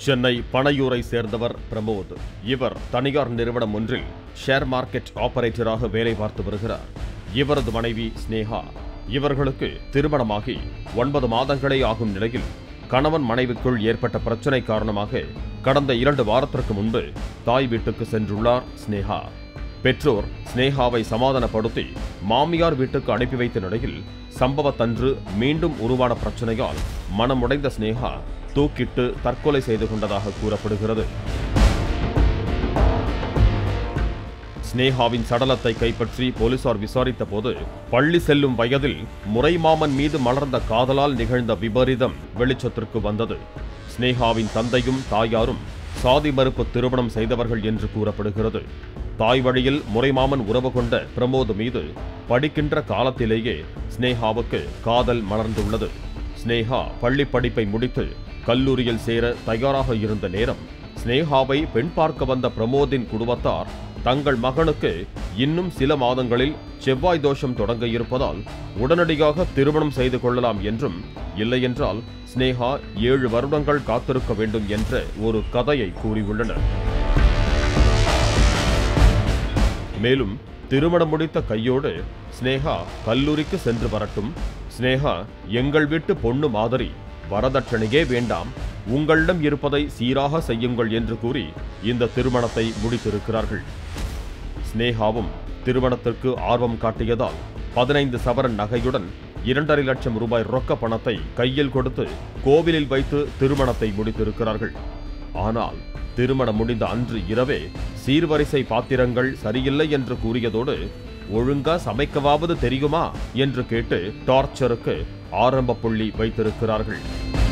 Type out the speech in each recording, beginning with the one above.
சென்னை பனையூரை சேர்ந்தவர் பிரமோத் இவர் தனியார் நிறுவனம் ஒன்றில் ஷேர் மார்க்கெட் ஆபரேட்டராக வேலை பார்த்து வருகிறார் இவரது மனைவி ஸ்னேகா இவர்களுக்கு திருமணமாகி ஒன்பது மாதங்களே ஆகும் நிலையில் கணவன் மனைவிக்குள் ஏற்பட்ட பிரச்சனை காரணமாக கடந்த இரண்டு வாரத்திற்கு முன்பு தாய் வீட்டுக்கு சென்றுள்ளார் ஸ்னேகா பெற்றோர் ஸ்னேகாவை சமாதானப்படுத்தி மாமியார் வீட்டுக்கு அனுப்பி வைத்த நிலையில் சம்பவத்தன்று மீண்டும் உருவான பிரச்சனையால் மனமுடைந்த ஸ்னேகா தூக்கிட்டு தற்கொலை செய்து கொண்டதாக கூறப்படுகிறது ஸ்னேகாவின் சடலத்தை கைப்பற்றி போலீசார் விசாரித்த போது பள்ளி செல்லும் வயதில் முறைமாமன் மீது மலர்ந்த காதலால் நிகழ்ந்த விபரீதம் வெளிச்சத்திற்கு வந்தது ஸ்னேகாவின் தந்தையும் தாயாரும் சாதி மறுப்பு திருமணம் செய்தவர்கள் என்று கூறப்படுகிறது தாய் வழியில் முறைமாமன் உறவு கொண்ட பிரமோத் மீது படிக்கின்ற காலத்திலேயே ஸ்னேகாவுக்கு காதல் மலர்ந்துள்ளது ஸ்னேகா பள்ளி படிப்பை முடித்து கல்லூரியில் சேர தயாராக இருந்த நேரம் ஸ்னேகாவை பெண் பார்க்க வந்த பிரமோதின் குடும்பத்தார் தங்கள் மகனுக்கு இன்னும் சில மாதங்களில் செவ்வாய் தோஷம் தொடங்க இருப்பதால் உடனடியாக திருமணம் செய்து கொள்ளலாம் என்றும் இல்லையென்றால் ஸ்னேகா ஏழு வருடங்கள் காத்திருக்க வேண்டும் என்ற ஒரு கதையை கூறியுள்ளனர் மேலும் திருமணம் முடித்த கையோடு ஸ்னேகா கல்லூரிக்கு சென்று வரட்டும் ஸ்னேகா எங்கள் வீட்டு பொண்ணு மாதிரி வரதட்சணையே வேண்டாம் உங்களிடம் இருப்பதை சீராக செய்யுங்கள் என்று கூறி இந்த திருமணத்தை முடித்திருக்கிறார்கள் ஸ்னேகாவும் திருமணத்திற்கு ஆர்வம் காட்டியதால் பதினைந்து சவரன் நகையுடன் இரண்டரை லட்சம் ரூபாய் ரொக்க பணத்தை கையில் கொடுத்து கோவிலில் வைத்து திருமணத்தை முடித்திருக்கிறார்கள் ஆனால் திருமணம் முடிந்த அன்று இரவே சீர்வரிசை பாத்திரங்கள் சரியில்லை என்று கூறியதோடு ஒழுங்கா சமைக்கவாவது தெரியுமா என்று கேட்டு டார்ச்சருக்கு ஆரம்ப புள்ளி வைத்திருக்கிறார்கள்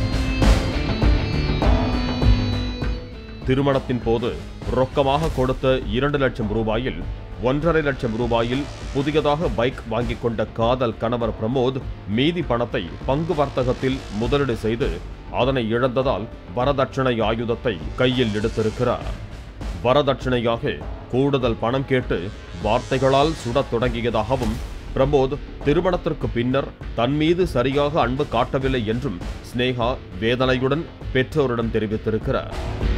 திருமணத்தின் போது ரொக்கமாக கொடுத்த இரண்டு லட்சம் ரூபாயில் ஒன்றரை லட்சம் ரூபாயில் புதியதாக பைக் வாங்கிக் கொண்ட காதல் கணவர் பிரமோத் மீதி பணத்தை பங்கு வர்த்தகத்தில் முதலீடு செய்து அதனை இழந்ததால் வரதட்சணை ஆயுதத்தை கையில் எடுத்திருக்கிறார் வரதட்சணையாக கூடுதல் பணம் கேட்டு வார்த்தைகளால் சுடத் தொடங்கியதாகவும் பிரமோத் திருமணத்திற்கு பின்னர் தன் மீது சரியாக அன்பு காட்டவில்லை என்றும் ஸ்னேகா வேதனையுடன் பெற்றோரிடம் தெரிவித்திருக்கிறார்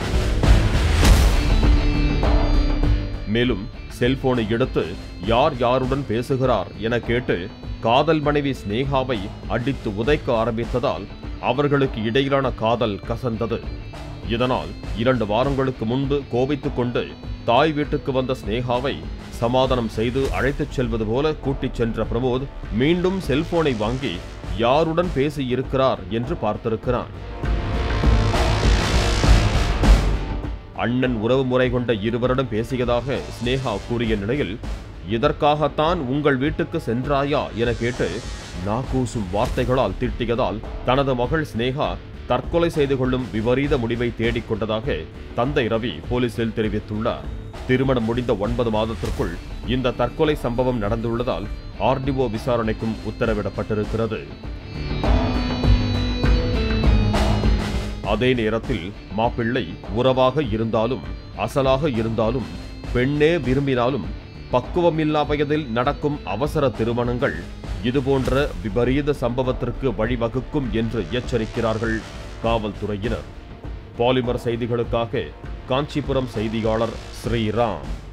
மேலும் செல்போனை எடுத்து யார் யாருடன் பேசுகிறார் என கேட்டு காதல் மனைவி ஸ்னேகாவை அடித்து உதைக்க ஆரம்பித்ததால் அவர்களுக்கு இடையிலான காதல் கசந்தது இதனால் இரண்டு வாரங்களுக்கு முன்பு கோபித்துக் கொண்டு தாய் வீட்டுக்கு வந்த ஸ்னேகாவை சமாதானம் செய்து அழைத்துச் செல்வது போல கூட்டிச் சென்ற பிரமோத் மீண்டும் செல்போனை வாங்கி யாருடன் பேசி இருக்கிறார் என்று பார்த்திருக்கிறான் அண்ணன் உறவு முறை கொண்ட இருவரிடம் பேசியதாக ஸ்னேகா கூறிய நிலையில் இதற்காகத்தான் உங்கள் வீட்டுக்கு சென்றாயா என கேட்டு நாக்கூசும் வார்த்தைகளால் திட்டியதால் தனது மகள் ஸ்னேகா தற்கொலை செய்து கொள்ளும் விபரீத முடிவை தேடிக் கொண்டதாக தந்தை ரவி போலீசில் தெரிவித்துள்ளார் திருமணம் முடிந்த ஒன்பது மாதத்திற்குள் இந்த தற்கொலை சம்பவம் நடந்துள்ளதால் ஆர்டிஓ விசாரணைக்கும் உத்தரவிடப்பட்டிருக்கிறது அதே நேரத்தில் மாப்பிள்ளை உறவாக இருந்தாலும் அசலாக இருந்தாலும் பெண்ணே விரும்பினாலும் பக்குவமில்லா வயதில் நடக்கும் அவசர திருமணங்கள் இதுபோன்ற விபரீத சம்பவத்திற்கு வழிவகுக்கும் என்று எச்சரிக்கிறார்கள் காவல்துறையினர் பாலிமர் செய்திகளுக்காக காஞ்சிபுரம் செய்தியாளர் ஸ்ரீராம்